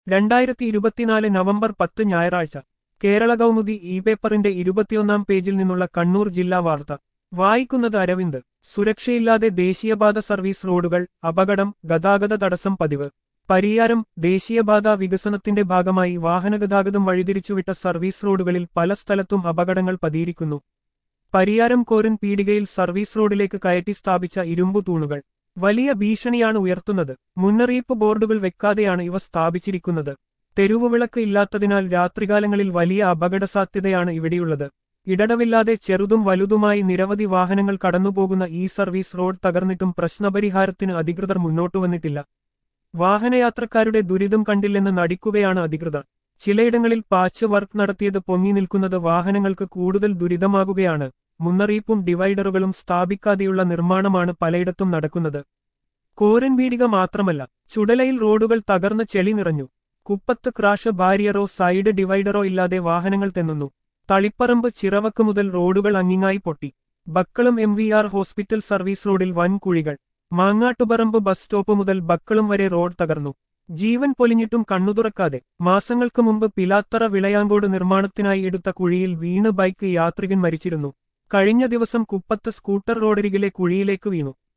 രണ്ടായിരത്തി ഇരുപത്തിനാല് നവംബർ പത്ത് ഞായറാഴ്ച കേരള കൗമുദി ഇ പേപ്പറിന്റെ ഇരുപത്തിയൊന്നാം പേജിൽ നിന്നുള്ള കണ്ണൂർ ജില്ലാ വാർത്ത വായിക്കുന്നത് അരവിന്ദ് സുരക്ഷയില്ലാതെ ദേശീയപാത സർവീസ് റോഡുകൾ അപകടം ഗതാഗത തടസ്സം പതിവ് പരിയാരം ദേശീയപാത വികസനത്തിന്റെ ഭാഗമായി വാഹനഗതാഗതം വഴിതിരിച്ചുവിട്ട സർവീസ് റോഡുകളിൽ പല സ്ഥലത്തും അപകടങ്ങൾ പതിയിരിക്കുന്നു പരിയാരം കോരൻ പീടികയിൽ സർവീസ് റോഡിലേക്ക് കയറ്റി സ്ഥാപിച്ച ഇരുമ്പു തൂണുകൾ വലിയ ഭീഷണിയാണ് ഉയർത്തുന്നത് മുന്നറിയിപ്പ് ബോർഡുകൾ വെക്കാതെയാണ് ഇവ സ്ഥാപിച്ചിരിക്കുന്നത് തെരുവുവിളക്ക് ഇല്ലാത്തതിനാൽ രാത്രികാലങ്ങളിൽ വലിയ അപകടസാധ്യതയാണ് ഇവിടെയുള്ളത് ഇടടവില്ലാതെ ചെറുതും വലുതുമായി നിരവധി വാഹനങ്ങൾ കടന്നുപോകുന്ന ഈ സർവീസ് റോഡ് തകർന്നിട്ടും പ്രശ്നപരിഹാരത്തിന് അധികൃതർ മുന്നോട്ടു വന്നിട്ടില്ല വാഹനയാത്രക്കാരുടെ ദുരിതം കണ്ടില്ലെന്ന് നടിക്കുകയാണ് അധികൃതർ ചിലയിടങ്ങളിൽ പാച്ച് വർക്ക് നടത്തിയത് പൊങ്ങി നിൽക്കുന്നത് വാഹനങ്ങൾക്ക് കൂടുതൽ ദുരിതമാകുകയാണ് മുന്നറിയിപ്പും ഡിവൈഡറുകളും സ്ഥാപിക്കാതെയുള്ള നിർമ്മാണമാണ് പലയിടത്തും നടക്കുന്നത് കോരൻപീടിക മാത്രമല്ല ചുടലയിൽ റോഡുകൾ തകർന്ന് ചെളി നിറഞ്ഞു കുപ്പത്ത് ക്രാഷ് ബാരിയറോ സൈഡ് ഡിവൈഡറോ ഇല്ലാതെ വാഹനങ്ങൾ തെന്നുന്നു തളിപ്പറമ്പ് ചിറവക്ക് മുതൽ റോഡുകൾ അങ്ങിങ്ങായി പൊട്ടി Bakkalam M V R hospital service റോഡിൽ വൻ കുഴികൾ മാങ്ങാട്ടുപറമ്പ് ബസ് സ്റ്റോപ്പ് മുതൽ ബക്കളം വരെ റോഡ് തകർന്നു ജീവൻ പൊലിഞ്ഞിട്ടും കണ്ണുതുറക്കാതെ മാസങ്ങൾക്ക് മുമ്പ് പിലാത്തറ വിളയാങ്കോട് നിർമ്മാണത്തിനായി എടുത്ത കുഴിയിൽ വീണ് ബൈക്ക് യാത്രികൻ മരിച്ചിരുന്നു കഴിഞ്ഞ ദിവസം കുപ്പത്ത് സ്കൂട്ടർ റോഡരികിലെ കുഴിയിലേക്ക് വീണു